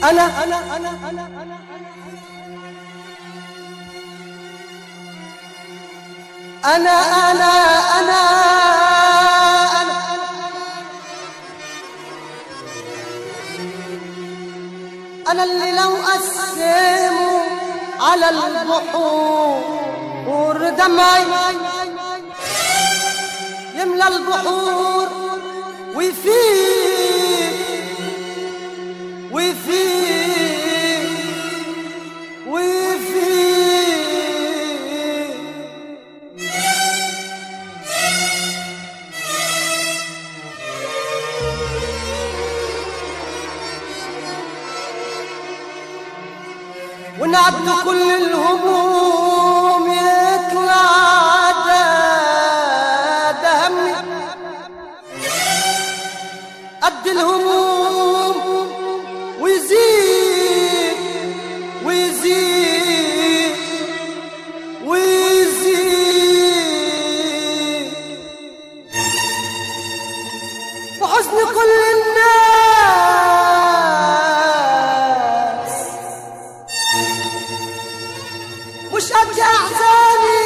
أنا أنا أنا أنا أنا أنا أنا أنا أنا أنا اللي لو قسموا على البحور دمعي يملى البحور ويفيد ويفيد ويفيد ونعد كل الهموم يطلع ده ده همي قد الهموم ويزيد ويزيد ويزيد وحزن كل الناس مش قد احزاني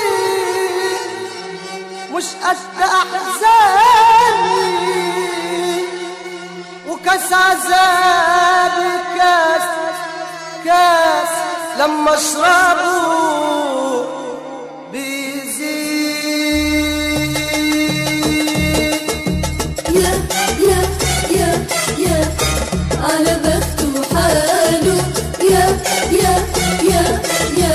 مش قد احزاني وكاس عذابي كاس كاس لما اشربه بيزيد يا يا يا يا على بخته حاله يا يا يا يا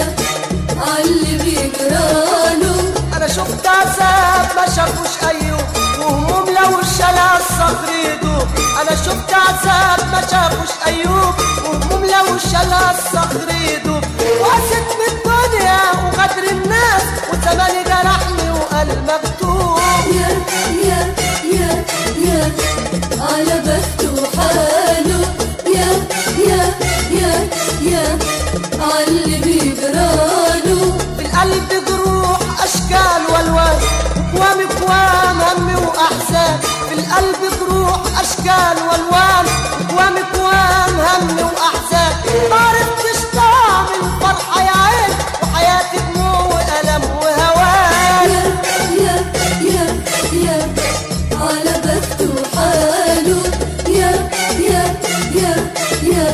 عاللي بيجراله انا شفت عذاب ما شافوش ايوب وهموم لو الشلع الصبر يدوب انا شفت عذاب ما شافوش ايوب وهموم لو الشلع الصبر يدوب وقست بالدنيا وغدر الناس وزماني جرحني وقلب مكتوب يا يا يا يا على بخته حاله يا يا يا يا عاللي بيجراله في القلب جروح اشكال والوان وكوام كوام هم واحزان في القلب جروح اشكال والوان وكوام كوام هم واحزان ما عرفتش طعم الفرحه يا عين وحياتي دموع والم وهوان يا يا يا يا على بخته حاله يا يا يا يا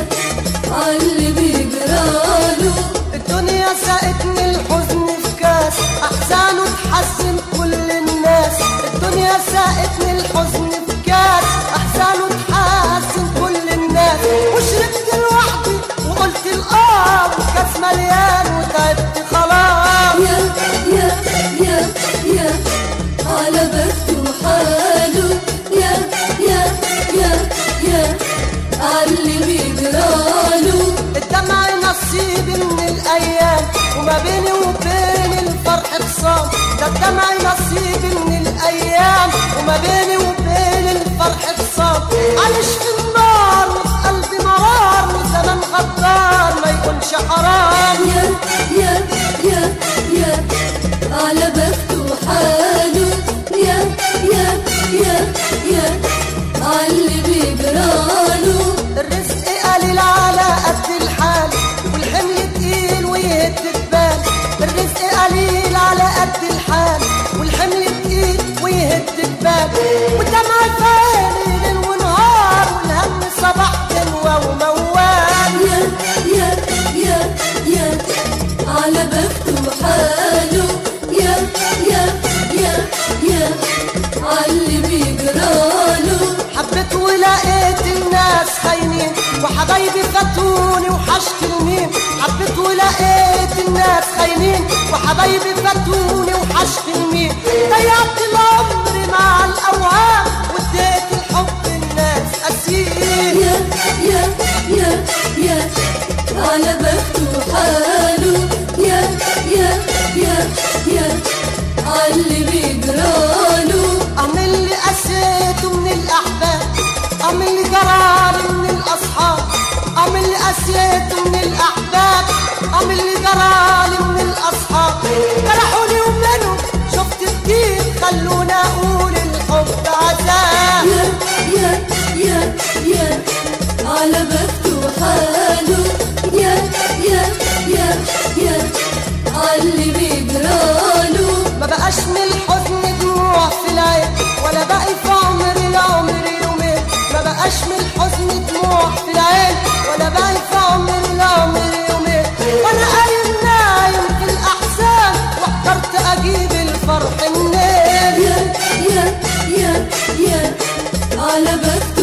عاللي بيجراله الدنيا ساقتني الحزن في كاس احزانه تحزن كل الناس الدنيا ساقتني الحزن في كاس احزانه تحزن كل الناس وشربت لوحدي وقلت الاه والكاس مليان وتعبت خلاص يا يا يا يا على بخته حاله يا يا يا يا عاللي بيجراله الدمع نصيبي من الايام وما بيني وبين الفرح خصام ده الدمع نصيبي من الايام وما بيني وبين الفرح خصام عايش في النار وفي قلبي مرار وزمن غدار ما يكونش حرام يا يا يا يا على بخته حاله يا يا يا يا عاللي بيجراله الرزق قليل على قد الحال والحمل تقيل ويهد البال الرزق قليل على قد الحال والحمل تقيل ويهد البال والدمع في عيني ليل ونهار والهم صباح دنوة وموال يا يا يا يا على بخته حاله يا يا يا يا عاللي بيجراله حبيت ولقيت الناس خاينين وحبايبي فاتوني وحشت المين حبيت ولقيت الناس خاينين وحبايبي فاتوني وحشت المين ضيعت العمر مع الاوهام واديت الحب الناس اسير يا يا يا يا على بخته حاله يا يا يا يا عاللي بيجراله أعمل اللي قسيته من الأحباب أعمل اللي جرالي من الأصحاب أعمل اللي قسيته من الأحباب أعمل اللي جرالي من الأصحاب جرحوني ومنهم شفت كتير خلوني أقول الحب عذاب يا يا يا يا على بخته حاله على بخته